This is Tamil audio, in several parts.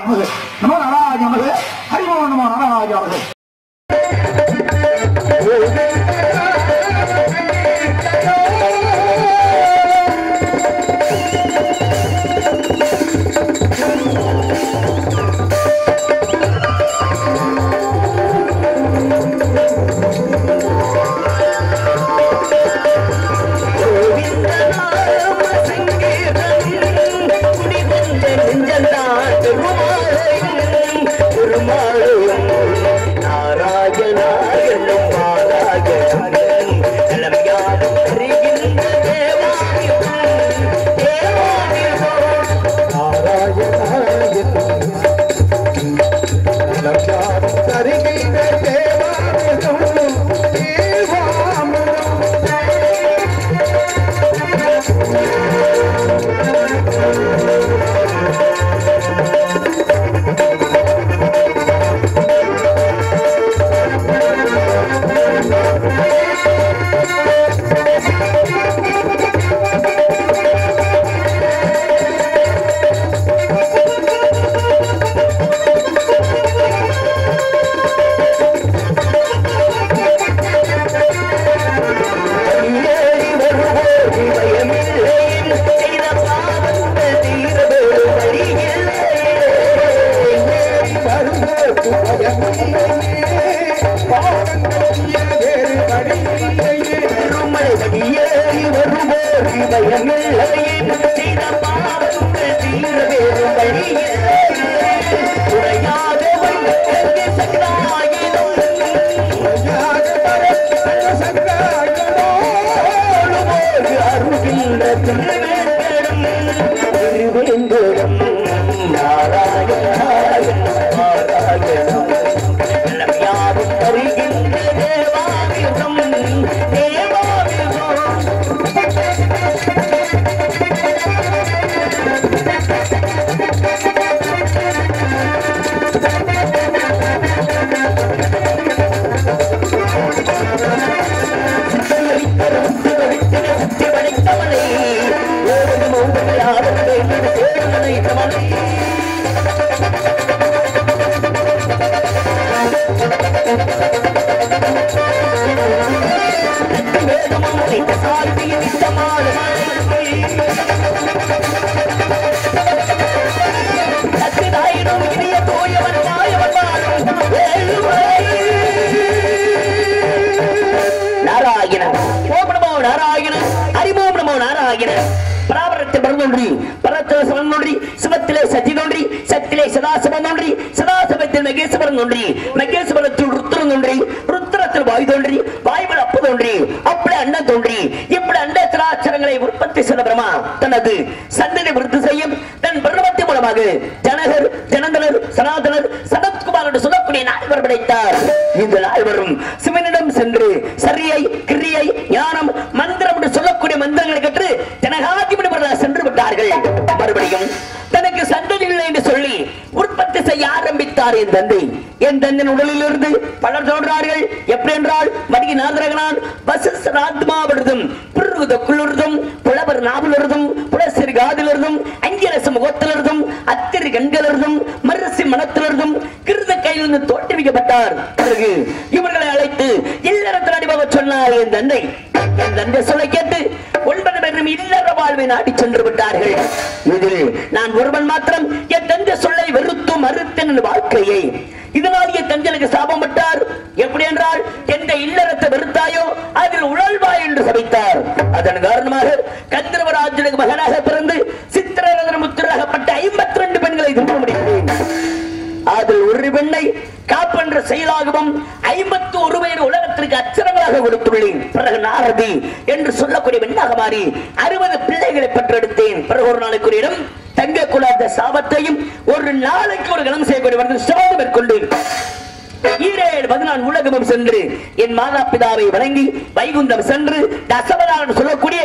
நமது நமோ நாராஜ நமது ஹரிமோ நமோ நாராஜ நமது நாராயண ஓம் நமோ நாராயண ஹரிமோம் நமோ நாராயண பராபரத்தில் பரதொன்றி பரத்தில சிவன் ஒன்றி சிவத்திலே சத்தி தோன்றி சத்திலே சதாசிவம் ஒன்றி சதாசிவத்தில் மகேஸ்வரன் ஒன்றி மகேஸ்வரத்தில் ருத்ரன் ஒன்றி ருத்ரத்தில் வாயு தோன்றி வாயுவில் அப்பு தோன்றி அப்படி அண்ணன் தோன்றி இப்படி அண்ட சராச்சரங்களை உற்பத்தி செய்த பிரமா தனது சந்தனை விருத்தி செய்யும் தன் பிரபத்தி மூலமாக ஜனகர் ஜனந்தனர் சனாதனர் சனத்குமார் என்று சொல்லக்கூடிய நால்வர் படைத்தார் இந்த நால்வரும் சிவனிடம் சென்று சரியை கிரியை ஞானம் மந்திரம் என்று சொல்லக்கூடிய மந்திரங்களை கற்று ஜனகாதிபதி சென்று விட்டார்கள் மறுபடியும் தனக்கு சந்ததி இல்லை என்று சொல்லி உற்பத்தி செய்ய ஆரம்பித்தார் என் தந்தை என் தந்தன் உடலில் இருந்து பலர் தோன்றார்கள் எப்படி என்றால் மடிகி நாதரகனான் வசிஷ்டராத்மாவிலிருந்தும் பிறகுதக்குள்ளிருந்தும் புலவர் நாவிலிருந்தும் புலசிறு காதிலிருந்தும் அஞ்சரசு முகத்திலிருந்தும் அத்திரி கண்களிலிருந்தும் மரசி மனத்திலிருந்தும் கிருத கையிலிருந்து தோற்றுவிக்கப்பட்டார் பிறகு இவர்களை அழைத்து இல்லறத்தில் அடிபக சொன்னார் என் தந்தை என் தந்தை சொல்லை கேட்டு ஒன்பது பேரும் இல்லற வாழ்வை நாடி சென்று விட்டார்கள் இதில் நான் ஒருவன் மாத்திரம் என் தந்தை சொல்லை வெறுத்து மறுத்தேன் என் வாழ்க்கையை இதனால் என் தஞ்சனுக்கு சாபம் விட்டார் எப்படி என்றால் எந்த இல்லறத்தை வெறுத்தாயோ அதில் உழல்வாய் என்று சபித்தார் அதன் காரணமாக கந்தர்வராஜனுக்கு மகனாக பிறந்து சித்திரரதன முத்திராகப்பட்ட ஐம்பத்தி ரெண்டு பெண்களை திரும்ப முடிந்தேன் அதில் ஒரு பெண்ணை காப்பென்ற செயலாகவும் ஐம்பத்து ஒரு பேர் உலகத்திற்கு அச்சரங்களாக கொடுத்துள்ளேன் பிறகு நாரதி என்று சொல்லக்கூடிய பெண்ணாக மாறி அறுபது பிள்ளைகளை பெற்றெடுத்தேன் பிறகு ஒரு நாளைக்கு ஒரு இடம் தங்கக்கூடாத சாபத்தையும் ஒரு நாளைக்கு ஒரு கணம் செய்யக்கூடிய வந்து சிறந்து மேற்கொண்டு ஈரேழு பதினான்கு உலகமும் சென்று என் மாதா பிதாவை வணங்கி வைகுந்தம் சென்று தசவதாரம் சொல்லக்கூடிய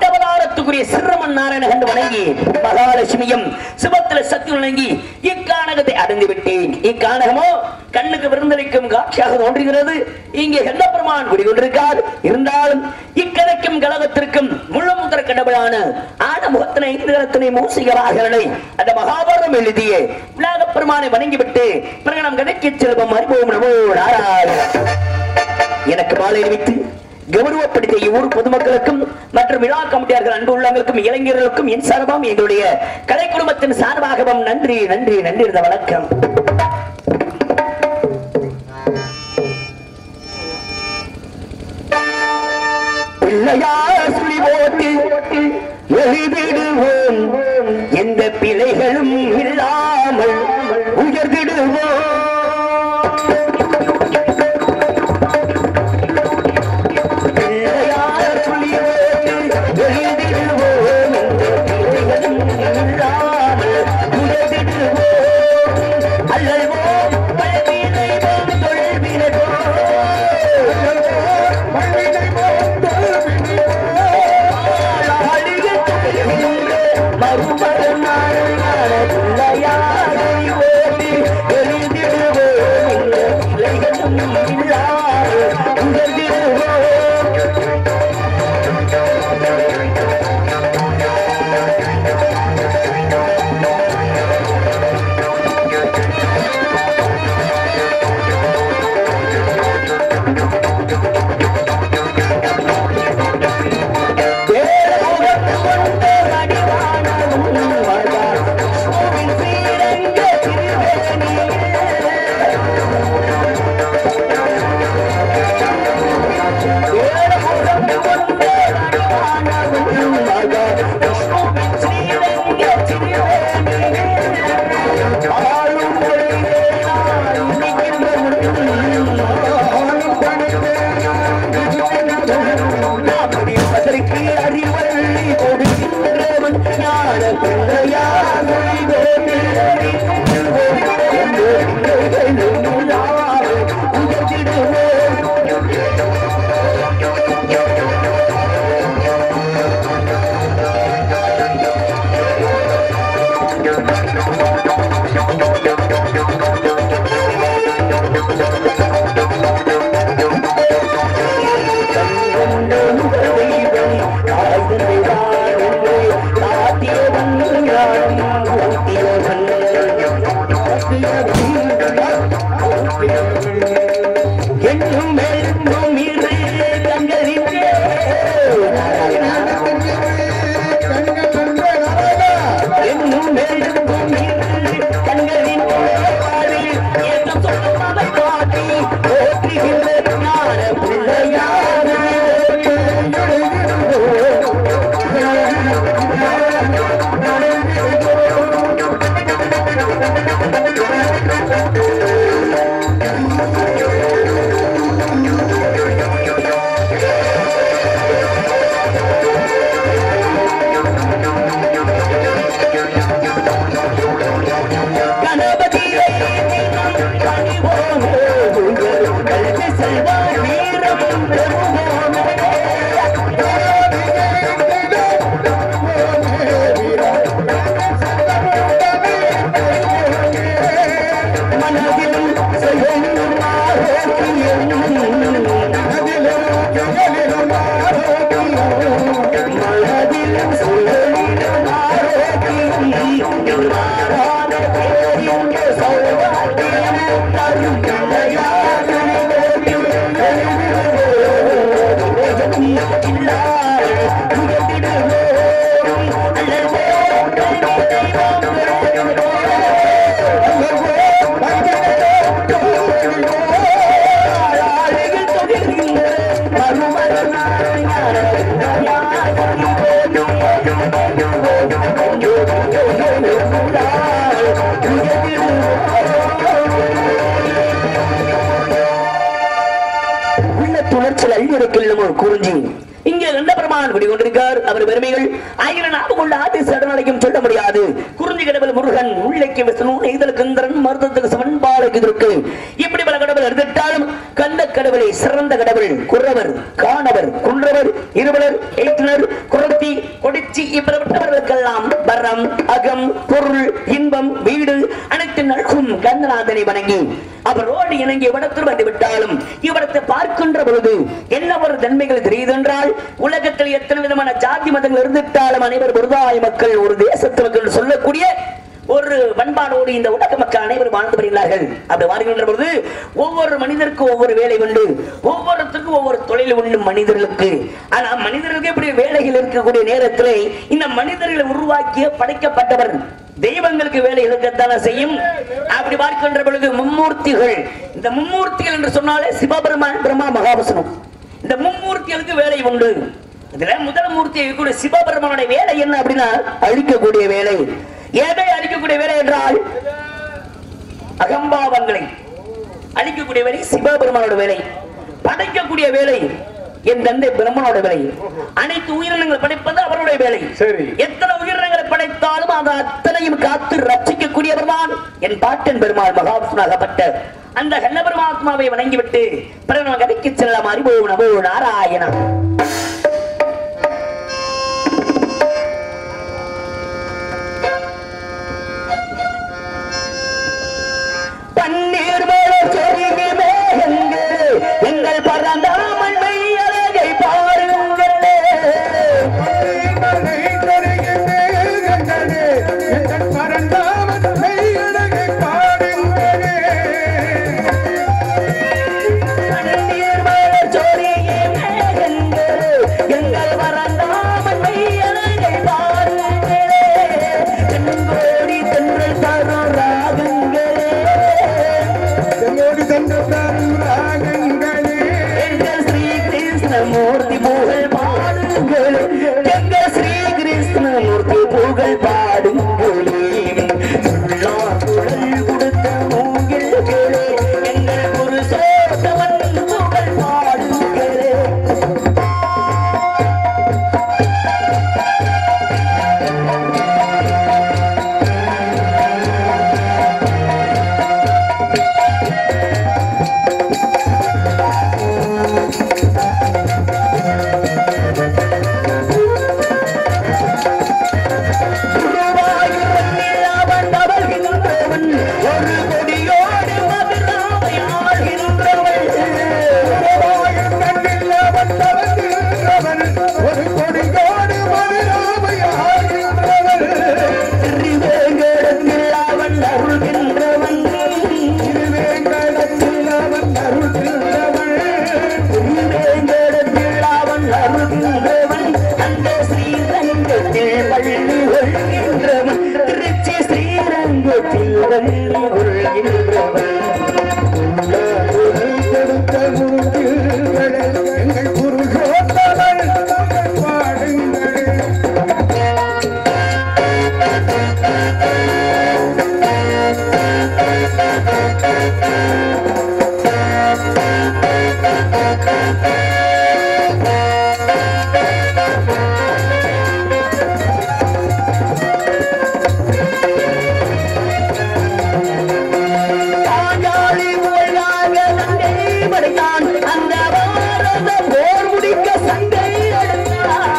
பத்தவதாரத்துக்குரிய சிரமன் நாராயண கண்டு வணங்கி மகாலட்சுமியும் சிவத்தில சக்தி வணங்கி இக்கான கானகத்தை அடைந்து விட்டேன் இக்கானகமோ கண்ணுக்கு விருந்தளிக்கும் காட்சியாக தோன்றுகிறது இங்கே எல்லப்பெருமான் குடிகொண்டிருக்கார் இருந்தாலும் இக்கதைக்கும் கழகத்திற்கும் முழு முதற் கடவுளான ஆன முகத்தினை இந்திரத்தினை மூசிகராகனை அந்த மகாபாரதம் எழுதிய விழாக பெருமானை வணங்கிவிட்டு பிறகு நம் கதைக்கு செல்வம் அறிவோம் நமோ நாராயண எனக்கு மாலை அணிவித்து கௌரவப்படுத்திய இவ்வூர் பொதுமக்களுக்கும் மற்றும் விழா கமிட்டியார்கள் அன்பு உள்ளவங்களுக்கும் இளைஞர்களுக்கும் என் சார்பாகவும் எங்களுடைய கலை குடும்பத்தின் சார்பாகவும் நன்றி நன்றி நன்றி இருந்த வணக்கம் பிள்ளையார் சுழி போட்டு எழுதிடுவோம் எந்த பிழைகளும் இல்லாமல் உயர்ந்திடுவோம் பிள்ளையார் சுழி போட்டு எழுதிடுவோம் எந்த பிழைகளும் இல்லாமல் உயர்ந்திடுவோம் அல்லல்வோம் பழவினைவோம் தொழில்வினைவோம் அதற்கு அறிவள்ளி கொடுக்கின்றவன் ஞான பிள்ளையார் என்னும் மேலும் இரு கண்களிலே என்னும் மேலும் இரு கண்களின் பார்வையில் ஏற்றம் சொல்லும் அதை காட்டி போற்றுகின்ற ஞான பிள்ளையாரே கணபதியை பணிவோம் கல்வி செல்வார் வீரம் பெறுவோம் மனதில் செயலும் ஆரோக்கியம் மனதில் செயலும் ஆரோக்கியம் மாறாத பேரிங்க சௌபாக்கியம் தரும் பிள்ளையார் உள்ள துணர்ச்சல் அழிவதற்கெல்லாம் ஒரு குறிஞ்சி இங்கே கண்ட பெருமான் குடிகொண்டிருக்கார் அவர் பெருமைகள் ஆயிரம் நாம கொள்ள ஆதி சடனாலையும் சொல்ல முடியாது குறிஞ்சி கடவுள் முருகன் உள்ளைக்கு விஷ்ணு நெய்தல் கந்தரன் மருதத்துக்கு சமன்பாளைக்கு இருக்கு இப்படி பல கடவுள் எடுத்துட்டாலும் கந்த கடவுளை சிறந்த கடவுள் குறவர் காணவர் குன்றவர் இருவலர் எய்தினர் குரத்தி கொடிச்சி இப்படிப்பட்டவர்களுக்கெல்லாம் வரம் அகம் பொருள் இன்பம் வீடு அனைத்து நல்கும் கந்தநாதனை வணங்கி அவரோடு இணங்கி இவ்விடத்தில் வந்து விட்டாலும் இவ்விடத்தை பார்க்கின்ற பொழுது என்ன ஒரு தன்மைகள் தெரியுதென்றால் உலகத்தில் எத்தனை விதமான ஜாதி மதங்கள் இருந்துட்டாலும் அனைவர் பொருதாய மக்கள் ஒரு தேசத்து மக்கள் சொல்லக்கூடிய ஒரு பண்பாடோடு இந்த உலக மக்கள் அனைவரும் வாழ்ந்து வருகிறார்கள் அப்படி வாழ்கின்ற பொழுது ஒவ்வொரு மனிதருக்கும் ஒவ்வொரு வேலை உண்டு ஒவ்வொருத்தருக்கும் ஒவ்வொரு தொழில் உண்டு மனிதர்களுக்கு ஆனா மனிதர்களுக்கு இப்படி வேலைகள் இருக்கக்கூடிய நேரத்தில் இந்த மனிதர்களை உருவாக்கிய படைக்கப்பட்டவர் தெய்வங்களுக்கு வேலை இருக்கத்தானே செய்யும் அப்படி பார்க்கின்ற பொழுது மும்மூர்த்திகள் இந்த மும்மூர்த்திகள் என்று சொன்னாலே சிவபெருமான் பிரம்மா மகாவிஷ்ணு இந்த மும்மூர்த்திகளுக்கு வேலை உண்டு இதுல முதல் மூர்த்தி இருக்கக்கூடிய சிவபெருமானுடைய வேலை என்ன அப்படின்னா அழிக்கக்கூடிய வேலை எதை அழிக்கக்கூடிய வேலை என்றால் அகம்பாவங்களை அழிக்கக்கூடிய வேலை சிவபெருமானோட வேலை படைக்கக்கூடிய வேலை என் தந்தை பிரம்மனோட வேலை அனைத்து உயிரினங்களை படைப்பது அவருடைய வேலை சரி. எத்தனை உயிரினங்களை படைத்தாலும் அது அத்தனையும் காத்து ரட்சிக்கக்கூடிய பெருமான் என் பாட்டன் பெருமாள் மகாவிஷ்ணுவாகப்பட்ட அந்த கண்ண பெருமாத்மாவை வணங்கிவிட்டு பிறகு நம்ம கதைக்கு செல்லலாம் அறிவோ நமோ நாராயணா பன்னீர் மலர் சொருகி மேகங்கள் எங்கள் பரந்தாமன் மையழகை பாருங்களே பன்னீர் மலர் சொருகி மேகங்கள் எங்கள் பரந்தாமன் மையழகை பாருங்களே தென்கோடி தென்றல் தரும் ராகங்களே எங்கள் ஸ்ரீ கிருஷ்ணமூர்த்தி புகழ் பாடுங்கள் எங்கள் ஸ்ரீ கிருஷ்ணமூர்த்தி புகழ் பாடுங்களே உள்ளார் குழல் கொடுத்த மூங்கில்களே எங்கள் குரு சோதவன் புகழ் பாடுங்களே குருவாயூரனில் அவன் தவழ்கின்றவன் ஒரு கொடியோடு மதுராவை ஆள்கின்றவன் திருவேங்கடத்தில் அவன் அருள்கின்றவன் திருவேங்கடத்தில் அவன் அருள்கின்றவன் அந்த ஸ்ரீரங்கத்தில் பள்ளி கொள்கின்றவன் திருச்சி ஸ்ரீரங்கத்தில் பள்ளி கொள்கின்றவன் எங்கள் குருகோத்தவன் பாடுங்கள் பாஞ்சாலி புகழாக சங்கை படைத்தான் அந்த பாரத போர் முடிக்க சங்கை எடுத்தான்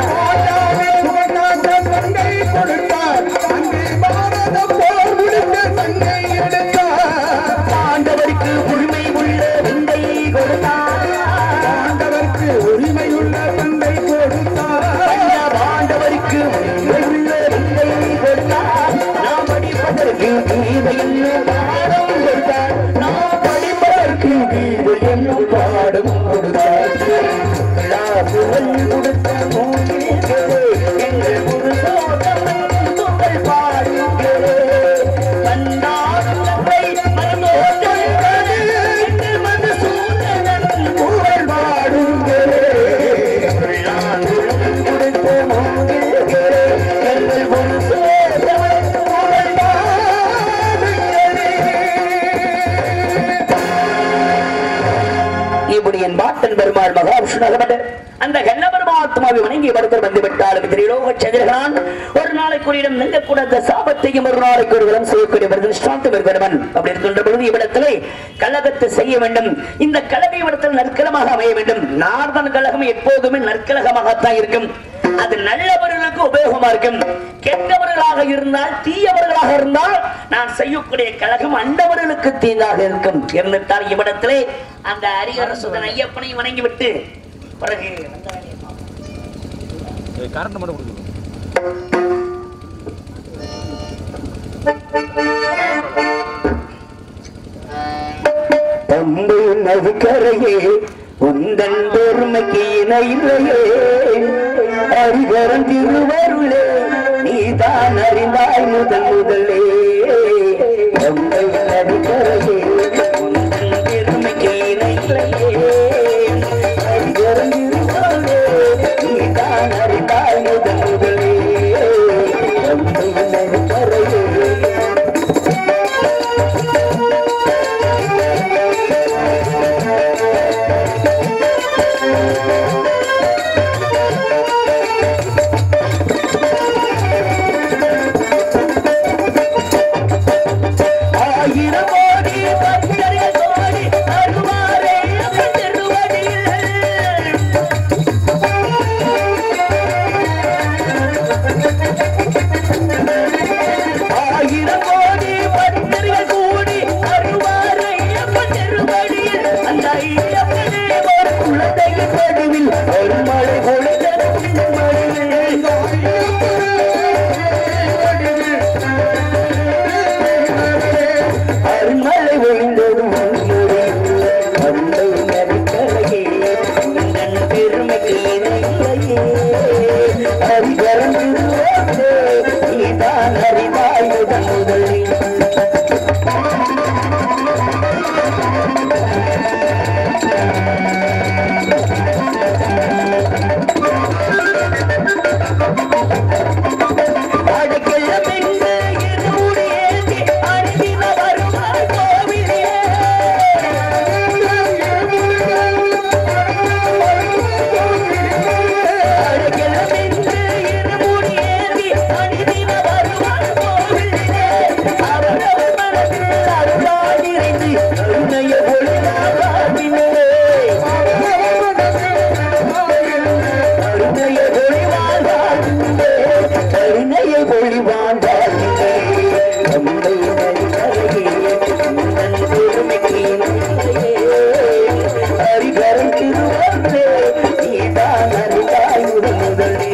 பாண்டவருக்கு உரிமை உள்ள விந்தை கொடுத்தான் உரிமையுள்ள தந்தை கொடுத்தார் பஞ்ச பாண்டவருக்கு உரிமை உள்ள விந்தை கொடுத்தான் நாம் படிப்பதற்கு கீதை என்னும் பாடம் கொடுத்தார் நாம் படிப்பதற்கு கீதை என்னும் பாடம் கொடுத்தார் விழாசுகள் கொடுத்த மூங்கில்களே, எங்கள் புருஷோத்தமன் புகழ் பாடுங்களே. கண்டாடும் நம்மை மனமோட்டங்களே, எங்கள் மதுசூதனன் புகழ் பாடுங்களே. விழாசுகள் கொடுத்த மூங்கில்களே, எங்கள் புருஷோத்தமன் புகழ் இப்படி என் பாட்டன் பெருமாள் மகாவிஷ்ணு அந்த கண்ண பெருமாள் பரமாத்மாவை வணங்கி படுத்தர் வந்து விட்டாலும் திரிலோக சந்திரகான் ஒரு நாளைக்கு ஒரு இடம் நெங்கக்கூடாத சாபத்தையும் ஒரு நாளைக்கு ஒரு இடம் செய்யக்கூடிய ஸ்டாண்ட் வருகிறவன் அப்படி இருக்கின்ற பொழுது இவ்விடத்திலே கழகத்தை செய்ய வேண்டும் இந்த கழக இவ்விடத்தில் நற்கலமாக அமைய வேண்டும் நார்தன் கழகம் எப்போதுமே நற்கலகமாகத்தான் இருக்கும் அது நல்லவர்களுக்கு உபயோகமா இருக்கும் கெட்டவர்களாக இருந்தால் தீயவர்களாக இருந்தால் நான் செய்யக்கூடிய கழகம் அண்டவர்களுக்கு தீங்காக இருக்கும் இருந்துட்டால் இவ்விடத்திலே அந்த அரியரசுதன் ஐயப்பனை வணங்கிவிட்டு பிறகு கரண்ட் மட்டும் கொடுக்குது தம்பு நதுக்கரையே உந்தன் பெருமைக்கு இணை இல்லையே அறிகரன் திருவருளே நீதான் அறிந்தாய் முதல் முதலே தம்பை நதுக்கரையே உந்தன் பெருமைக்கு இணை இல்லையே அறிகரன் திருவருளே நீதான் அறிந்தாய் முதல் முதலே தம்பை நதுக்கரையே ஆயிரம் கோடி பக்தர்கள் கோடி அருவாரே அவன் திருவடியில் ஆயிரம் கோடி பக்தர்கள் கூடி அருவாரே அவன் திருவடியில் அந்த ஐயப்பனே ஒரு குழந்தையின் நடுவில் ஒரு மழை பொழுது மழையில் அருமலை ஒழிந்ததும் அன்பை நடிக்கலையே உந்தன் பெருமைக்கு இணையிலையே ஹரிகரன் திருவாசே நீதான் அறிவாய் முதன் முதலே அடைக்கலம் என்று இருமுடி ஏந்தி அணுகின வருவாய் கோவிலே. அடைக்கலம் என்று இருமுடி ஏந்தி அணுகின வருவாய் கோவிலே. அவரவர் மனதில் அருளாய் நிறைந்து கருணைய ஒளியாய் வாழ்வினே. கருணைய ஒளிவாய் வாழ்வினே. கருணைய ஒளிவாய் வாழ்வினே. தந்தை நடிகரையே, உந்தன் பெருமைக்கு இணையே. ஹரிகரன் திருவருளே, நீதான் அறிவாய் முதல் முதலே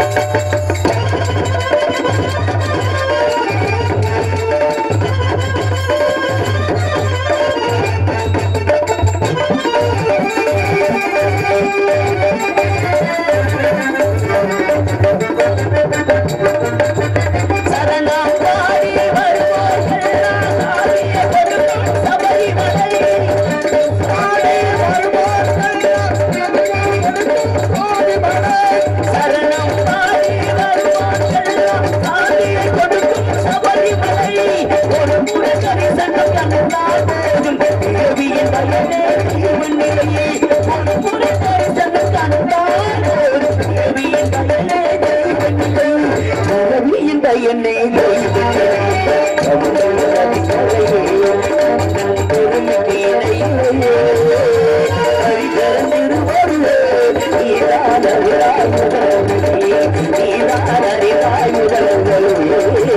சரணம் பாடி வருவோர்கள் சாதிய கொடுக்கும் சபரிமலை. பாடி வருவோர்கள் சரணம் பாடி வருவோர்கள் சாதிய கொடுக்கும் சபரிமலை. ஒரு முறை தரிசனம் கண்டால் போதும் தேவியின் பயனே ஜீவன் நிலையே. ஒரு முறை தரிசனம் கண்டால் போதும் தேவியின் பயனே ஜீவன் நிலை. தேவியின் பயனே ஜீவன் நிலை. கவுண்டர் நதிக்கரையே, உந்தன் பெருமைக்கு இணையில்லையே. ஹரிகரன் திருவருளே, நீதான் அறிவாய் முதல்வனே. நீதான் அறிவாய் முதல்வனே.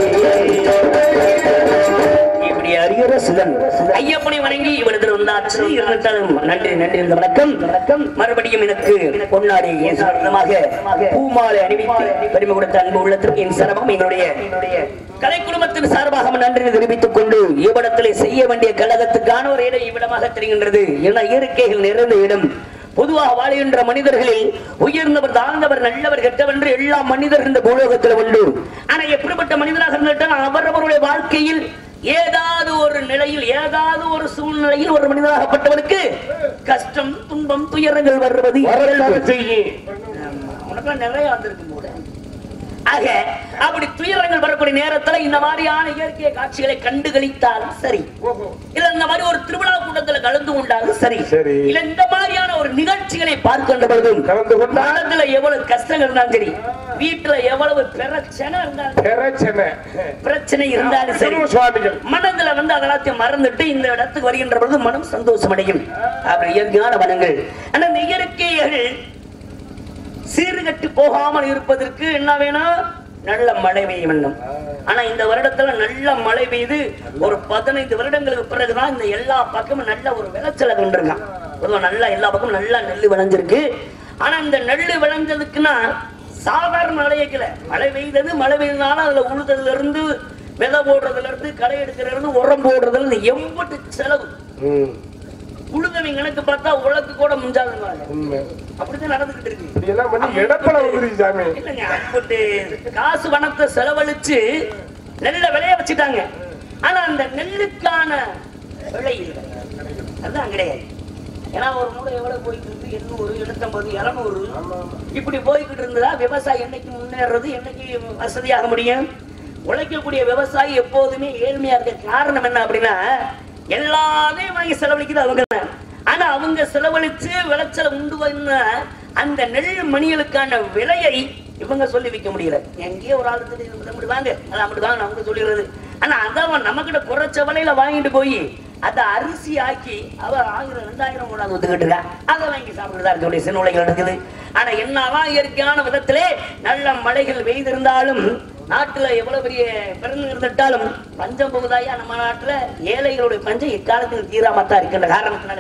இப்படி அரியரசுதன் ஐயப்பனை வணங்கி இவரிடத்தில் வந்தாச்சு இருந்துட்டாலும் நன்றி நன்றி இந்த வணக்கம் வணக்கம் மறுபடியும் எனக்கு பொன்னாடி என் சார்ந்தமாக பூமாலை அணிவித்து பெருமை கொடுத்த அன்பு உள்ளத்திற்கு என் சரமம் எங்களுடைய கலை குடும்பத்தின் சார்பாக நன்றி தெரிவித்துக் கொண்டு இவ்விடத்திலே செய்ய வேண்டிய கழகத்துக்கான ஒரு இடம் இவ்விடமாக தெரிகின்றது ஏன்னா இயற்கைகள் நிறைந்த இடம் பொதுவாக வாழுகின்ற மனிதர்களில் உயர்ந்தவர் தாழ்ந்தவர் நல்லவர் கெட்டவர் என்று எல்லா மனிதர் இந்த பூலோகத்தில் உண்டு ஆனா எப்படிப்பட்ட மனிதராக இருந்துட்டால் அவரவருடைய வாழ்க்கையில் ஏதாவது ஒரு நிலையில் ஏதாவது ஒரு சூழ்நிலையில் ஒரு மனிதராகப்பட்டவனுக்கு கஷ்டம் துன்பம் துயரங்கள் வருவது இயல்பு. ஆமா. உனக்கெல்லாம் நிறைய வந்திருக்கும் கூட ஆக அப்படி துயரங்கள் வரக்கூடிய நேரத்துல இந்த மாதிரியான இயற்கை காட்சிகளை கண்டு கழித்தாலும் சரி இல்ல இந்த மாதிரி ஒரு திருவிழா கூட்டத்துல கலந்து கொண்டாலும் சரி சரி. இல்ல இந்த மாதிரியான ஒரு நிகழ்ச்சிகளை பார்க்கின்ற பொழுதும் கலந்து கொண்டால் மனதுல எவ்வளவு கஷ்டங்கள் இருந்தாலும் சரி வீட்டுல எவ்வளவு பிரச்சனை இருந்தாலும் பிரச்சனை பிரச்சனை இருந்தாலும் சரி குரு சுவாமிகள் மனதுல வந்து அதெல்லாத்தையும் மறந்துட்டு இந்த இடத்துக்கு வருகின்ற பொழுது மனம் சந்தோஷம் அடையும் அப்படி இயற்கையான வனங்கள் ஆனா இந்த இயற்கைகள் சீர்கட்டு போகாமல் இருப்பதற்கு என்ன வேணும் நல்ல மழை பெய்ய வேண்டும் ஆனா இந்த வருடத்துல நல்ல மழை பெய்து ஒரு பதினைந்து வருடங்களுக்கு பிறகுதான் இந்த எல்லா பக்கமும் நல்ல ஒரு விளைச்சலை கொண்டிருக்கான் பொதுவா நல்லா எல்லா பக்கமும் நல்லா நெல் விளைஞ்சிருக்கு ஆனா இந்த நெல் விளைஞ்சதுக்குன்னா சாதாரண மழை வைக்கல மழை பெய்தது மழை பெய்ததுனால அதுல உழுதுல இருந்து விதை போடுறதுல இருந்து களை எடுக்கிறதுல இருந்து உரம் போடுறதுல இருந்து எவ்வளவு செலவு ம், உழுதவங்க கணக்கு பார்த்தா உலக்கு கூட முஞ்சாதுங்க உண்மை. அப்படிதான் நடந்துகிட்டு இருக்கு இப்படி எல்லாம் பண்ணி இடப்பல வந்துருச்சு சாமி இல்லைங்க அப்படி காசு பணத்தை செலவழிச்சு நெல்லை விளைய வச்சுட்டாங்க ஆனா அந்த நெல்லுக்கான விலை இல்லை அதுதான் கிடையாது ஏன்னா ஒரு மூடை எவ்வளவு போயிட்டு இருக்கு எண்ணூறு எண்ணூத்தம்பது இருநூறு இப்படி போய்கிட்டு இருந்ததா விவசாயி என்னைக்கு முன்னேறது என்னைக்கு வசதியாக முடியும் உழைக்கக்கூடிய விவசாயி எப்போதுமே ஏழ்மையா இருக்க காரணம் என்ன அப்படின்னா எல்லாத்தையும் வாங்கி செலவழிக்கிறது அவங்க தான். ஆனா அவங்க செலவழிச்சு விளைச்சலை உண்டு பண்ண அந்த நெல் மணிகளுக்கான விலையை இவங்க சொல்லி வைக்க முடியல எங்கேயோ ஒரு ஆள் தெரியுது அப்படி வாங்க அது அப்படி வாங்க அவங்க சொல்லிடுறது ஆனா அதை அவன் நம்மகிட்ட குறைச்ச விலையில வாங்கிட்டு போய் அதை அரிசி ஆக்கி அவ ஆயிரம் ரெண்டாயிரம் கொண்டாந்து ஒத்துக்கிட்டு இருக்கா அதை வாங்கி சாப்பிட்டுதான் இருக்கக்கூடிய சின்ன இருக்குது ஆனா என்னதான் இயற்கையான விதத்திலே நல்ல மழைகள் பெய்திருந்தாலும் நாட்டுல எவ்வளவு பெரிய பிறந்து இருந்துட்டாலும் பஞ்சம் போகுதாயா நம்ம நாட்டுல ஏழைகளுடைய பஞ்சம் இக்காலத்தில் தீராமத்தான் இருக்கின்ற காரணத்தினால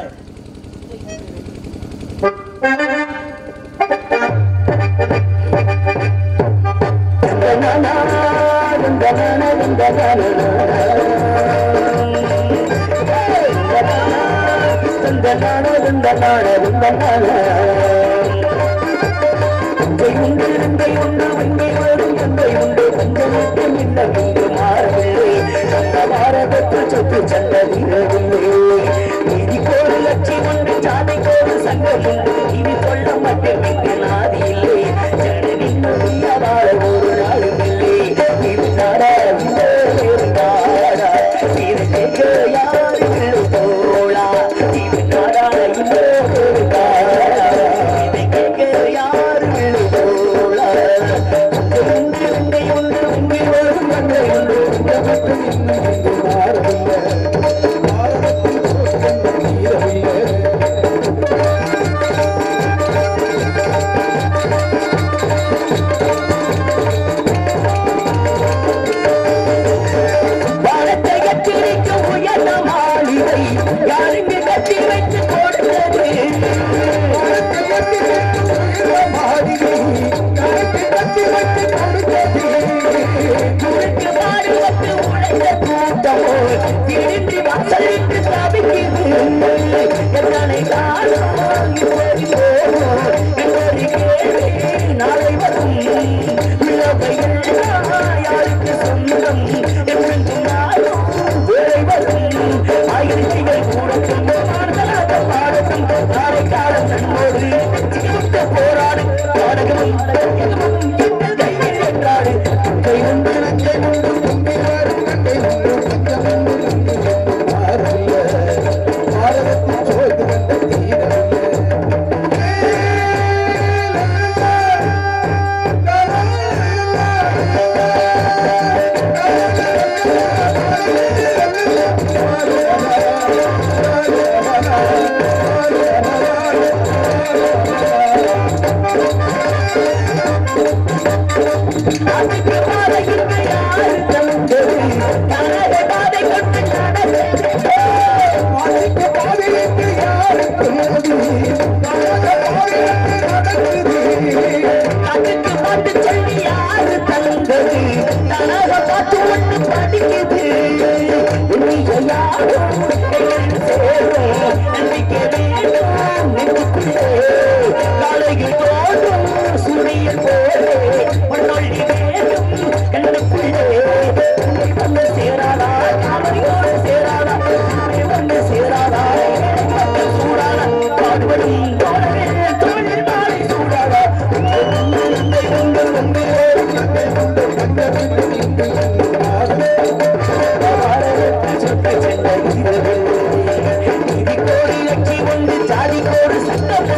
ஜாதி கோடு சட்டம்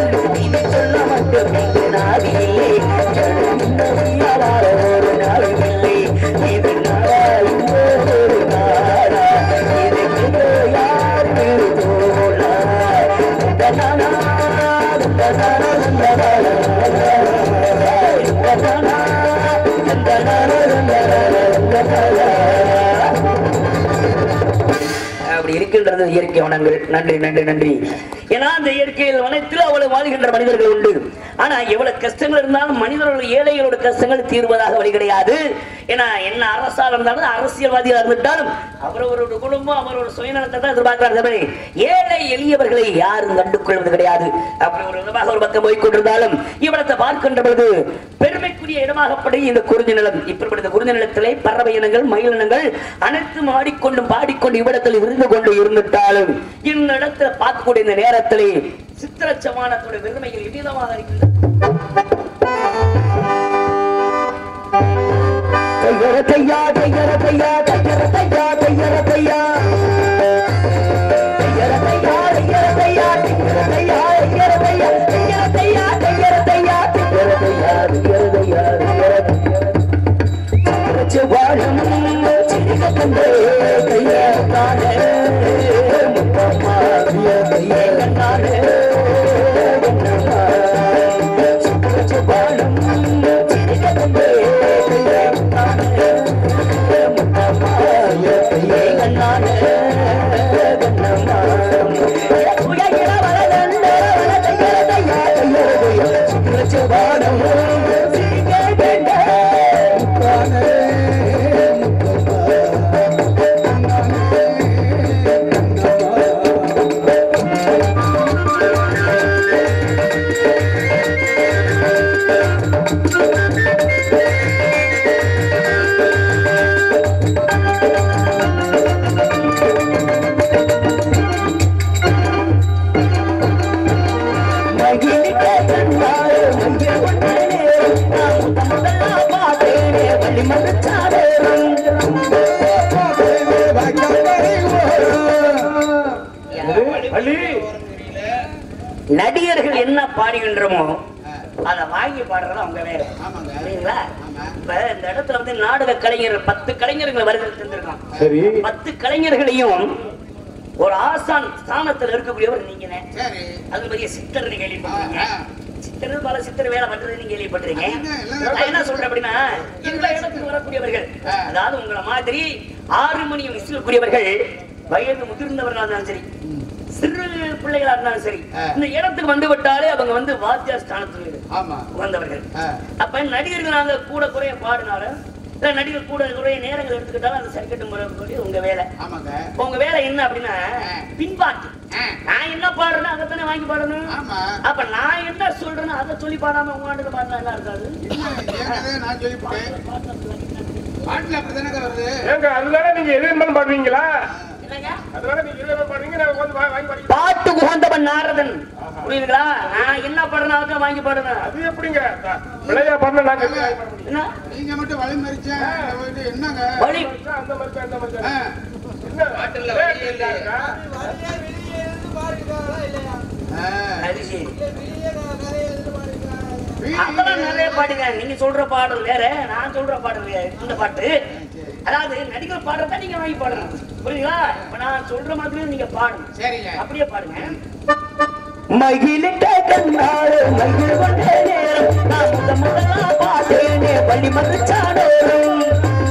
அப்படி இருக்கின்றது இயற்கை வனங்கள் நன்றி நன்றி நன்றி ஏன்னா அந்த இயற்கையில் வனத்தில் அவ்வளவு வாழ்கின்ற மனிதர்கள் உண்டு ஆனா எவ்வளவு கஷ்டங்கள் இருந்தாலும் மனிதர்கள் ஏழைகளோட கஷ்டங்கள் தீர்வதாக வழி கிடையாது ஏன்னா என்ன அரசால் இருந்தாலும் அரசியல்வாதியாக இருந்துட்டாலும் அவரவரோட குடும்பம் அவரோட சுயநலத்தை தான் எதிர்பார்க்கிறார் தவிர ஏழை எளியவர்களை யாரும் கண்டு கொள்வது கிடையாது அப்படி ஒரு விதமாக ஒரு பக்கம் போய் கொண்டிருந்தாலும் இவ்வளத்தை பார்க்கின்ற பொழுது பெருமைக்குரிய இடமாகப்படி இந்த குறிஞ்சி நிலம் இப்படிப்பட்ட குறிஞ்சி நிலத்திலே பறவை இனங்கள் மயில் இனங்கள் அனைத்தும் ஆடிக்கொண்டும் பாடிக்கொண்டு இவ்விடத்தில் இருந்து கொண்டு இருந்துட்டாலும் இந்த இடத்துல பார்க்கக்கூடிய இந்த நேரத்திலே சித்திர சமானத்தோட பெருமையில் எவ்விதமாக இருக்கின்றது தையர தையா தையர தையா தையர தையா தையர தையா தையர தையா தையர தையா தையர தையா தையர தையா தையர தையா தையர தையா தையர தையா தையர தையா தையர தையா வாழும் சிரிக்க கண்டே கைய காணே முத்தம்மா கைய கண்ணாடே வாழும் சிரிக்க கண்டே கைய காணே முத்தம்மா கைய கண்ணாடே கண்ணம்மா உயர வரதந்த தையர தையா தையர தையா வாழும் சிரிக்க கண்டே மகிழ்ந்த கண்ணாலே மஞ்சள் கொண்டேனே நான் முத முதலா பார்த்தேனே வள்ளி மறுச்சாடேரும் வள்ளி நடிகர்கள் என்ன பாடுகின்றமோ அத வாங்கி பாடுறது அவங்க வேற சரிங்களா இப்ப இந்த இடத்துல வந்து நாடக கலைஞர் பத்து கலைஞர்களை வருகை தந்திருக்கான் சரி பத்து கலைஞர்களையும் ஒரு ஆசான் ஸ்தானத்துல இருக்கக்கூடியவர் நீங்க அது பெரிய சித்தர் நீங்க கேள்விப்பட்டிருக்கீங்க சித்தர் பல சித்தர் வேலை பண்றது நீங்க கேள்விப்பட்டிருக்கீங்க நான் என்ன சொல்றேன் அப்படின்னா இந்த இடத்துக்கு வரக்கூடியவர்கள் அதாவது உங்களை மாதிரி ஆறு மணி விசிலக்கூடியவர்கள் வயது முதிர்ந்தவர்களா இருந்தாலும் சரி சிறு பிள்ளைகளா இருந்தாலும் சரி இந்த இடத்துக்கு வந்து விட்டாலே அவங்க வந்து வாத்தியார் ஸ்தானத்தில் வந்தவர்கள் அப்ப நடிகர்கள் நாங்க கூட குறைய பாடினாலும் இல்ல நடிகர் கூட குறைய நேரங்கள் எடுத்துக்கிட்டாலும் அந்த சரிக்கட்டு முறை உங்க வேலை உங்க வேலை என்ன அப்படின்னா பின்பாட்டு நான் என்ன பாடுறேனோ அதைத்தானே வாங்கி பாடணும் அப்ப நான் என்ன சொல்றேனோ அதை சொல்லி பாடாம உங்க ஆண்டுல பாடினா என்ன இருக்காது ஏங்க அதுதானே நீங்க எதிர்மன் பாடுவீங்களா என்னங்க? அதுதானே நீங்க எதிர்மன் பாடுவீங்க நான் வந்து வா- வாங்கி பாடுவீங்க பாட்டு குகந்தவன் நாரதன் புரியுதுங்களா நான் என்ன பாடுறேனோ அதை வாங்கி பாடுறேன் அது எப்படிங்க பிள்ளையா பண்ண நாங்க எப்படி வாங்கி பாட முடியும் என்ன நீங்க மட்டும் வழி மறிச்சேன் என்னங்க வழி அந்த மாதிரி தான், அந்த மாதிரி ஆ, தான். என்ன ரேட் இல்லையா இருக்கா? ஆ. அது சரி வீ- அதெல்லாம் நிறைய பாடுங்க நீங்க சொல்ற பாடல் வேற நான் சொல்ற பாடல் வேற இந்த பாட்டு அதாவது நடிகர் பாடுறத நீங்க வாங்கி பாடணும் புரியுங்களா இப்ப நான் சொல்ற மாதிரி நீங்க பாடணும் சரிங்க அப்படியே பாடுங்க மகிழிட்ட கண்ணாடு மகிழ் கொண்ட நேரம் நான் முத முதலா பாட்டேனே வழி மறுச்சாடோரும்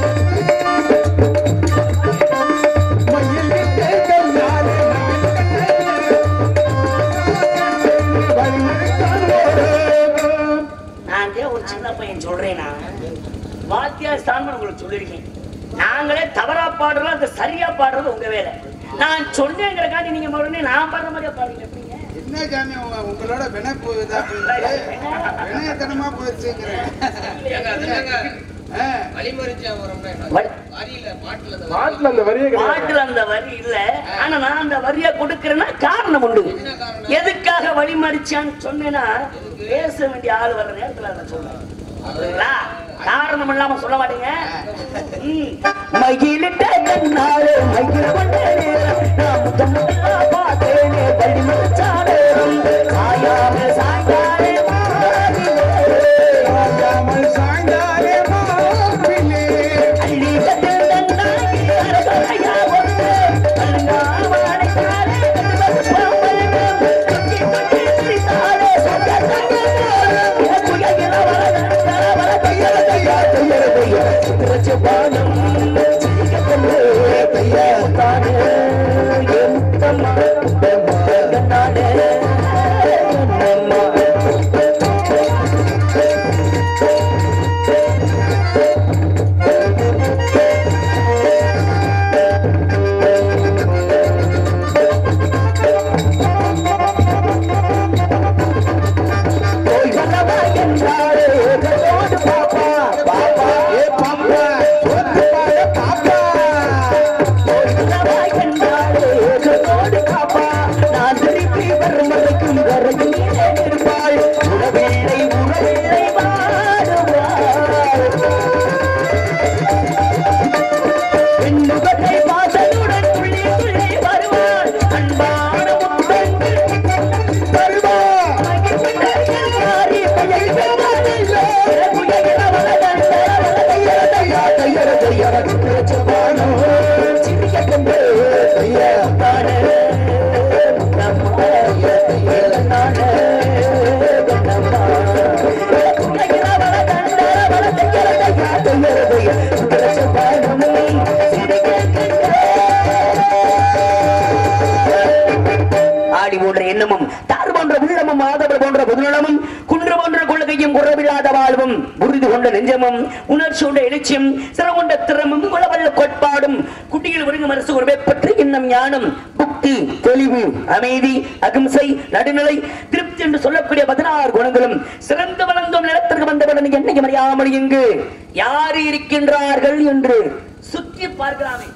மயிலிட்டே கண்ணாலே வழி மறித்தான் ஓடும். நான் ஏன் ஒரு சின்ன பையன் சொல்றேன் நான் வாத்தியார் ஸ்தானம் உங்களுக்கு சொல்லியிருக்கேன் நாங்களே தவறா பாடுறோம் அது சரியா பாடுறது உங்க வேலை நான் சொன்னேங்கிறக்காண்டி நீங்க உடனே நான் பாடுற மாதிரியா பாடுறீங்க எப்படிங்க என்ன சாமி உங்க- உங்களோட வினப்பு இதா போயிடுச்சு வினயத்தனமா போயிடுச்சுங்கிறேன் ஆ, வ- பாட்டுல அந்த வரியே கிடையாது பாட்டுல அந்த வரி இல்ல ஆனா நான் அந்த வரியை கொடுக்கறேன்னா காரணம் உண்டு எதுக்காக வழிமறிச்சான்னு சொன்னேன்னா பேச வேண்டிய ஆள் வர்ற நேரத்துல அதை சொல்றேன் புரியுதுங்களா? காரணம் இல்லாம சொல்ல மாட்டீங்க ம். மகிழிட்ட கண்ணாலே மகிழ கொண்ட நேரம் நான் முதன் முதலா பார்த்தேனே வழி மறிச்சாடேரும் சாயாம சாய்ந்தாரே மாறிலே. சாயாமல் சாய்ந்தாரே மாப்பிள்ளை. அள்ளி கட்டில் தந்தாகி அரசரையா ஒன்று அலங்காவாடை காலே கட்டுவது பாம்பலுக்கு தொட்டி தொட்டி சிரித்தாலே சொந்த தங்கத்தோடு புயகிற வரதர வர தையர தையா தையர தையா சித்திரச்சு பானம் சிரிக்க கொண்டு தையா தானே உணவாய் கண்டாளே கண்ணோடு காப்பா நான் திருப்பி வரும் வரைக்கும் கரையில் இருப்பாள் உறவில்லை உறவில்லை வாடுவாள் பெண்ணுகத்தை வாசலுடன் துள்ளி துள்ளி வருவாள் அன்பான முத்தங்கள் தருவாள் மாறி பெயர் பெற்றாளோ புயல் அவளதன் தையர தையர தையர சுவானோ சிறிய கண்டு தையத்தான ஆடி போன்ற எண்ணமும் தார் போன்ற உள்ளமும் மாதவர் போன்ற புதுநலமும் குன்று போன்ற கொள்கையும் குறவில்லாத வாழ்வும் உறுதி கொண்ட நெஞ்சமும் உணர்ச்சி கொண்ட எழுச்சியும் சிறகொண்ட திறமும் குலவல்ல கோட்பாடும் குட்டியில் ஒருங்கும் அரசு உறவை பற்றி இன்னும் ஞானம் புக்தி தெளிவு அமைதி அகிம்சை நடுநிலை திருப்தி என்று சொல்லக்கூடிய பதினாறு குணங்களும் சிறந்து வளர்ந்தும் நிலத்திற்கு வந்தவுடன் என்னைக்கு அறியாமல் இங்கு யார் இருக்கின்றார்கள் என்று சுற்றி பார்க்கலாமே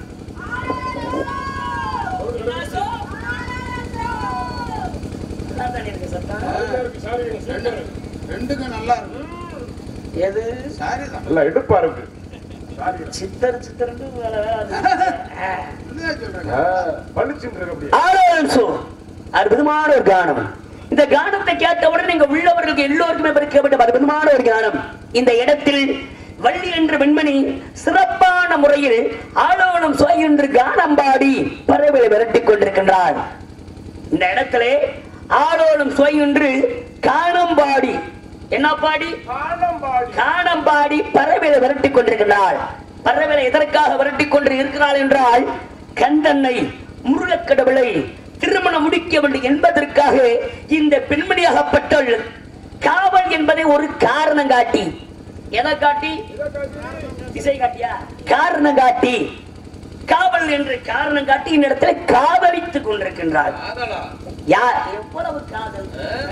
நல்லாதானே இருக்கு சத்தம்? ரெண்டு ரெண்டுக்கும் நல்லா இருக்கும் எது சாரி தான் நல்லா எடுப்பா இருக்கு சித்தர் சித்தர்னு வேலை வேலை அது. ஆ. இதுதான் சொல்றேன் ஆ, பளிச்சுன்னு இருக்கு அப்படியே ஆலோசோ அற்புதமான ஒரு கானம் இந்த கானத்தை கேட்டவுடன் நீங்க உள்ளவர்களுக்கு எல்லோருக்குமே பிறக்கப்பட்ட அற்புதமான ஒரு கானம் இந்த இடத்தில் வள்ளி என்ற பெண்மணி சிறப்பான முறையில் ஆலோலம் சுவை என்று கானம் பாடி பறவைகளை விரட்டிக் கொண்டிருக்கின்றார் இந்த இடத்திலே ஆலோலம் சுவை என்று கானம் பாடி என்ன பாடி ஆலம்பாடி கானம் பாடி பறவைகளை விரட்டிக் கொண்டிருக்கிறாள் பறவைகளை எதற்காக விரட்டிக் கொண்டு இருக்கிறாள் என்றால் கந்தன்னை முருகக் கடவுளை திருமணம் முடிக்க வேண்டும் என்பதற்காக இந்த பெண்மணியாகப்பட்டவள் காவல் என்பதை ஒரு காரணம் காட்டி எதை காட்டி திசை காட்டியா காரணம் காட்டி காவல் என்று காரணம் காட்டி இந்த இடத்துல காதலித்துக் கொண்டிருக்கின்றாள் யார் எவ்வளவு காதல்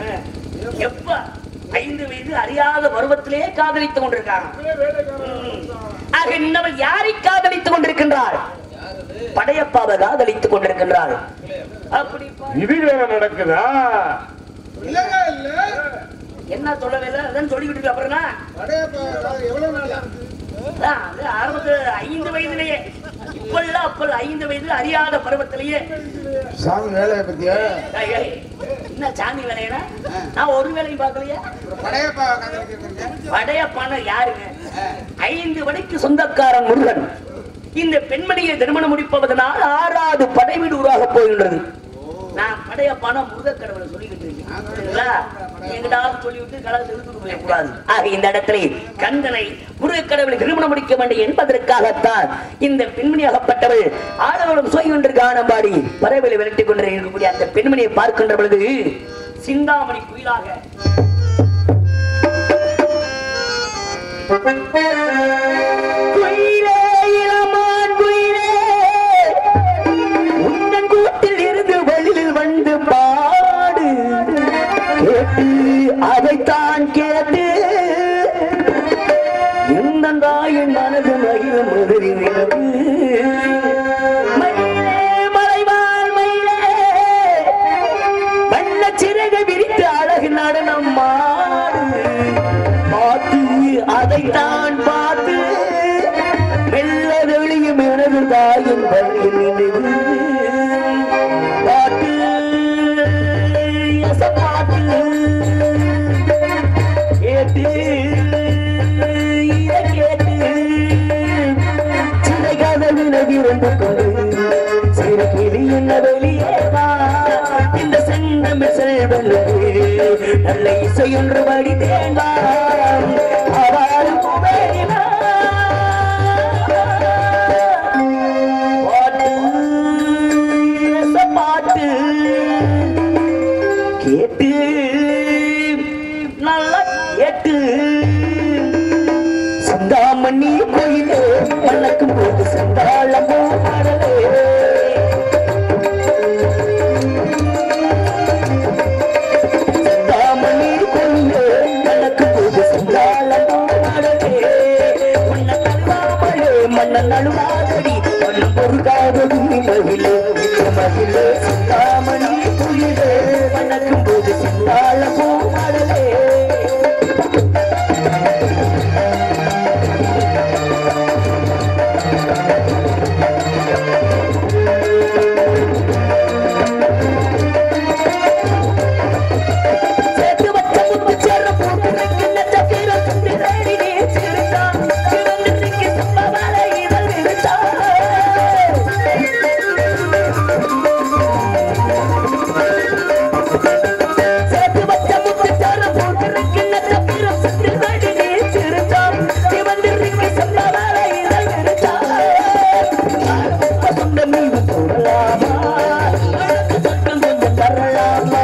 எப்ப ஐந்து வயது அறியாத பருவத்திலே காதலித்துக் கொண்டிருக்காங்க ம். ஆக இன்னவள் யாரை காதலித்துக் கொண்டிருக்கின்றாள் படையப்பாவை காதலித்துக் கொண்டிருக்கின்றாள் அப்படி பா- இது வேற நடக்குதா இல்லங்க இல்ல என்ன சொல்லவே இல்லை அதான் சொல்லிக்கிட்டு இருக்கு அப்புறம் என்ன? படையப்பா எவ்வளவு நாளா அதான், அது ஆரம்பத்துல ஐந்து வயதிலேயே இப்பல்ல அப்பல் ஐந்து வயது அறியாத பருவத்திலேயே சாமி வேலையை பத்தியா ஏய், ஏய், என்ன சாமி வேலையா நான் ஒரு வேலையும் பார்க்கலையே படையப்பா கதை படையப்பான யாருங்க ஐந்து மணிக்கு சொந்தக்காரன் முருகன் இந்த பெண்மணியை திருமணம் முடிப்பதனால் ஆறாவது படை வீடு உருவாக போகின்றது நான் படையப்பான முருகக் கடவுளை சொல்லிக்கிட்டு இருக்கேன் சரிங்களா? எங்கிட்டாவது சொல்லிவிட்டு கலந்து இழுத்துட்டு போயிடக்கூடாது ஆக இந்த இடத்திலே கந்தனை முருகக் கடவுளை திருமணம் முடிக்க வேண்டும் என்பதற்காகத்தான் இந்த பெண்மணியாகப்பட்டவள் ஆடவளும் சுவை ஒன்று காணம்பாடி பறவைகளை விரட்டிக் கொண்டு இருக்கக்கூடிய அந்த பெண்மணியை பார்க்கின்ற பொழுது சிந்தாமணி குயிலாக குயிலே இளமான் குயிலே உந்தன் கூட்டில் இருந்து வெளியில் வந்து பாடு கேட்டு அதைத்தான் கேட்டு இந்த தாயின் மனது மகிழும் முதலிரவு மயிலே மலைவாழ் மயிலே வண்ண சிறகை விரித்து அழகு நடனம் மாடு பார்த்து அதைத்தான் பார்த்து மெல்ல வெளியும் எனது தாயின் வழியில் நினைவு பாட்டு எச பாட்டு கேட்டு இதை கேட்டு சிறை கதவினை திறந்து கொண்டு சிறு கிளி என்ன வெளியே வா இந்த செந்தமிழ் செல்வல்லது நல்ல இசையொன்று வழி தேங்கா அவாறு புகையிலா. பாட்டு இச பாட்டு கேட்டு நல்லா கேட்டு சிந்தாமணி கோயிலே மணக்கும் போது சந்தாளமோ பாடலே சிந்தாமணி கோயிலே மணக்கும் போது கும்மி மகிழே மகிழே சிந்தாமணி குயிலே வணக்கும் போது சிந்தாள பூமடலே சேர்த்து வச்ச முத்து சேர போட்டு வைக்கின்ற சக்கரம் சுற்றி தேடி நீ சிரித்தான் சிவந்து சிக்கி சம்பவர இதழ் விரித்தான் சேர்த்து வச்ச முத்து சேர போட்டு வைக்கின்ற சக்கரம் சுற்றி தேடி நீ சிரித்தான் சிவந்து சிக்கி சம்பவர இதழ் விரித்தான் சொந்த மீது போடலாமா அழகு சட்டம் கொஞ்சம் தரலாமா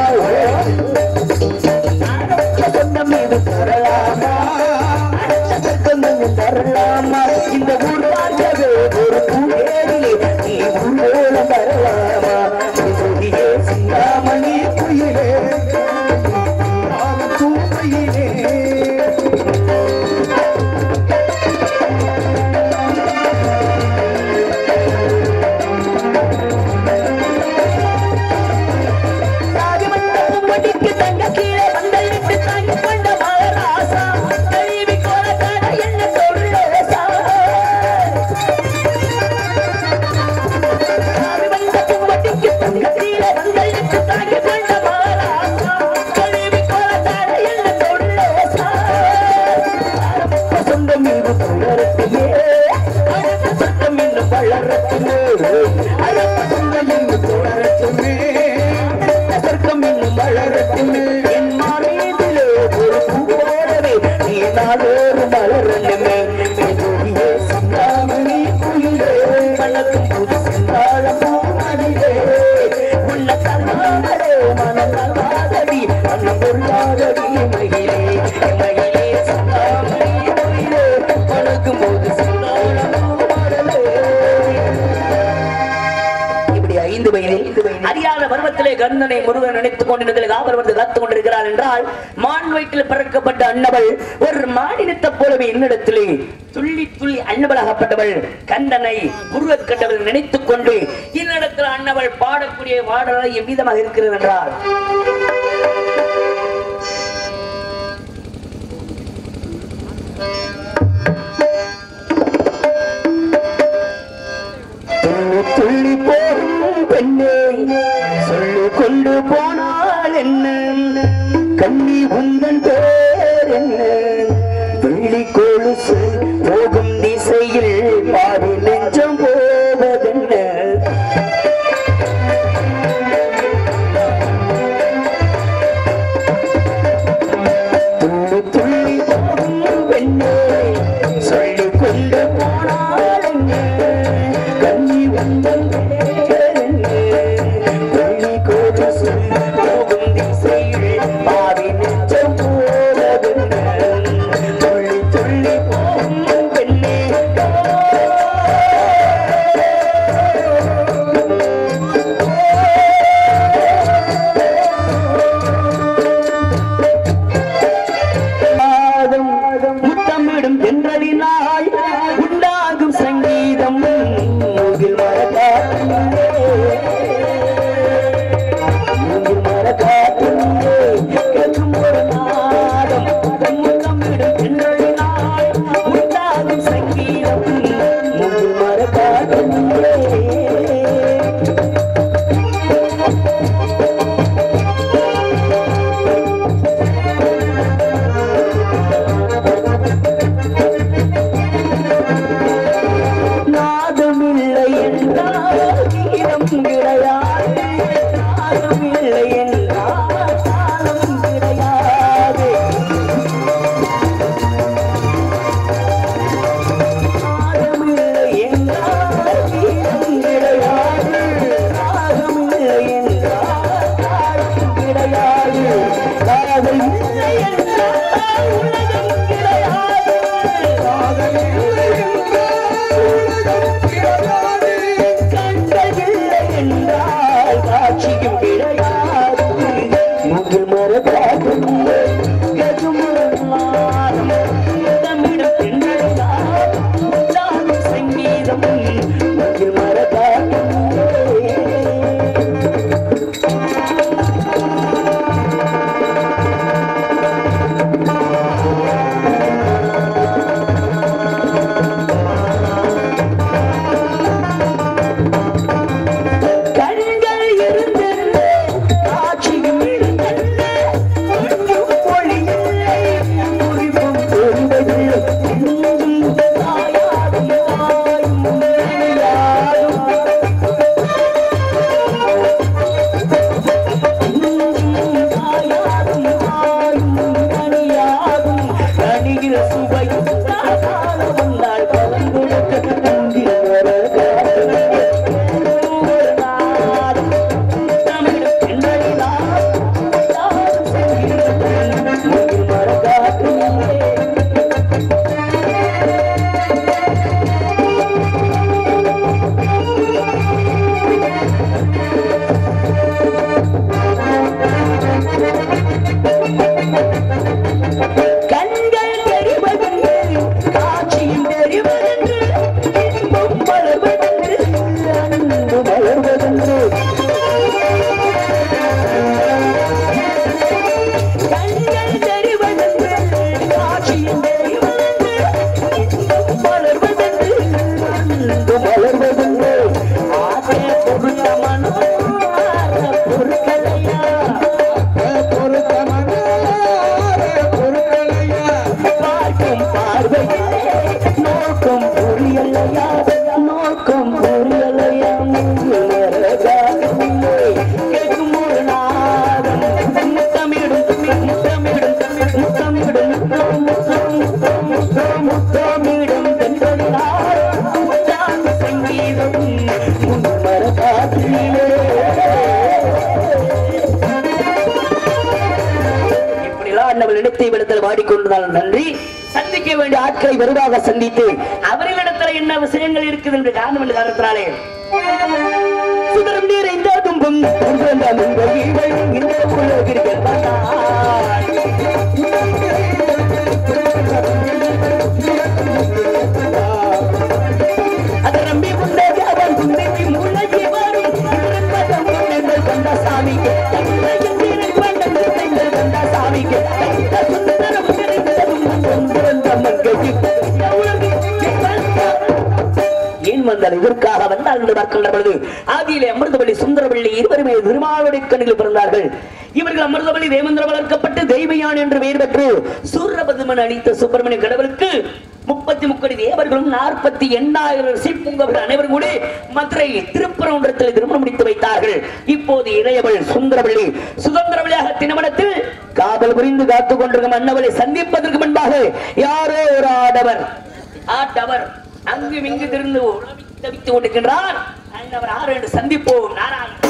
சொந்த மீது தரலாமா அடுத்த சொர்க்கம் கொஞ்சம் தரலாமா இந்த ஊர் வாழ்க்கவே ஒரு பூவேரிலே நீ உள்ளோல வரலாமா இதுவே சிந்தாமணி குயிலே தூமையிலே ராஜமண்டபடிக்கு தங்க கீழே வந்தளித்து தாங்கி கொண்ட மகராசா கழிவி கோலக்கார என்ன சொல்லேசா ராஜமண்டபடிக்கு தங்க கீழே வந்தளித்து தாங்கி கொண்ட மகராசா கழிவி கோலக்கார என்ன சொல்லேசா சொந்தம் மீது தொடரத்தையே அடுத்த சொந்தம் இன்னும் வளரத்துமே அடுத்த சொந்தம் இன்னும் தொடரத்துமே சொர்க்கம் இன்னும் வளரட்டுமே என் மாறியதிலே ஒரு பூவோடவே நீ நாளோறு மலரணுமே எதுவியே சிந்தாமணி குயிலே வளர்க்கும் புது சிந்தாள பூமணிலே உள்ள தன்னாடே மனம் நல்லாதடி மனம் பொருளாதடி மகிழே மகிழே சிந்தாமணி குயிலே வளர்க்கும் போது சிந்தாள பூமடலே இப்படி ஐந்து வயதில் அறியாத பருவத்திலே கந்தனை முருகன் நினைத்துக் கொண்டிருந்ததில் காவல் வந்து காத்துக் கொண்டிருக்கிறார் என்றால் மான் வயிற்றில் பிறக்கப்பட்ட அன்னவள் ஒரு மாநிலத்தை போலவே என்னிடத்திலே துள்ளி துள்ளி அன்னவளாகப்பட்டவள் கந்தனை முருகக் கண்டவள் நினைத்துக் கொண்டு என்னிடத்தில் அன்னவள் பாடக்கூடிய பாடலை எவ்விதமாக இருக்கிறது என்றால் துள்ளி துள்ளி போகும் பெண்ணே சொல்லு கொண்டு போனால் என்ன கண்ணி உந்தன் பேர் என்ன வெள்ளி கொலுசு போகும் திசையில் பாதி நெஞ்சம் போவதென்ன துள்ளி துள்ளி போகும் பெண்ணே சொல்லி கொண்டு போனால் என்ன கண்ணி வந்தன் வெள்ளி கொலுசு போகும் திசையில் பாதி நெஞ்சம் போவதென்ன துள்ளி துள்ளி போகும் பெண்ணே மாதம் முத்தமிடும் தென்றலினாய் உண்டாகும் சங்கீதம் மூங்கில் மரக்காற்றிலே மூங்கில் மரக்காற்றிலே கேட்கும் ஒரு நாதம் முத்தமிடும் தென்றலினாய் உண்டாகும் சங்கீதம் மூங்கில் மரக்காற்றிலே நாதமில்லை என்றால் கீதம் கிடையாது நாதமில்லை என்றால் தாளம் கிடையாது நாதமில்லை என்றால் கீதம் கிடையாது நாதமில்லை என்றால் தாளம் கிடையாது காதல் இல்லை என்றால் உலகம் கிடையாது காதல் இல்லை கண்டதில்லை என்றால் காட்சியும் கிடையாது முகில் மரபாகும் தமிழம் தென்றலாகும் சங்கீதம் முகில் மரபாகும் இப்படிலாம் அண்ணவள் இடத்தை விடத்தில் வாடிக்கொண்டதால் நன்றி சந்திக்க வேண்டிய ஆட்களை விரைவாக சந்தித்து அவர்களிடத்துல என்ன விஷயங்கள் இருக்குது என்று காரணம் என்று காரணத்தினாலே சுதரம் நிறைந்த துன்பம் ஒன்றென்ற முன்பு இவள் இந்த உலகிற்கு வந்தாள். அதை நம்பி கொண்டது அவன் குந்தைக்கு முன்னகி வரும் திருப்பதம் எங்கள் கொண்ட சாமிக்கு தந்தையின் திருப்பண்டங்கள் எங்கள் கொண்ட சாமிக்கு தைத்த சுந்தரம் நிறைந்ததும் ஒன்றிருந்த மங்கைக்கு ஏன் வந்தால் இதற்காக வந்தால் என்று பார்க்கின்ற பொழுது ஆதியிலே அமிர்தவள்ளி சுந்தரவள்ளி இருவருமே திருமாவளி கண்ணில் பிறந்தார்கள் இவர்கள் அமிர்தவள்ளி தேவேந்திர வளர்க்கப்பட்டு தெய்வயான் என்று பெயர் பெற்று சூரபதுமன் அளித்த சுப்பிரமணிய கடவுளுக்கு முப்பத்தி முக்கடி தேவர்களும் நாற்பத்தி எண்ணாயிரம் சீப்புங்கவர்கள் அனைவரும் கூட மதுரை திருப்பரங்குன்றத்தில் திருமணம் முடித்து வைத்தார்கள் இப்போது இளையவள் சுந்தரவள்ளி சுதந்திரவழியாக திருமணத்தில் காவல் புரிந்து காத்துக் கொண்டிருக்கும் அன்னவளை சந்திப்பதற்கு முன்பாக யாரோ ஒரு ஆடவர் ஆட்டவர் அங்கு இங்கு திருந்து உழவி தவித்துக் கொண்டிருக்கின்றார் அந்தவர் ஆறு என்று சந்திப்போம் நாராயணன்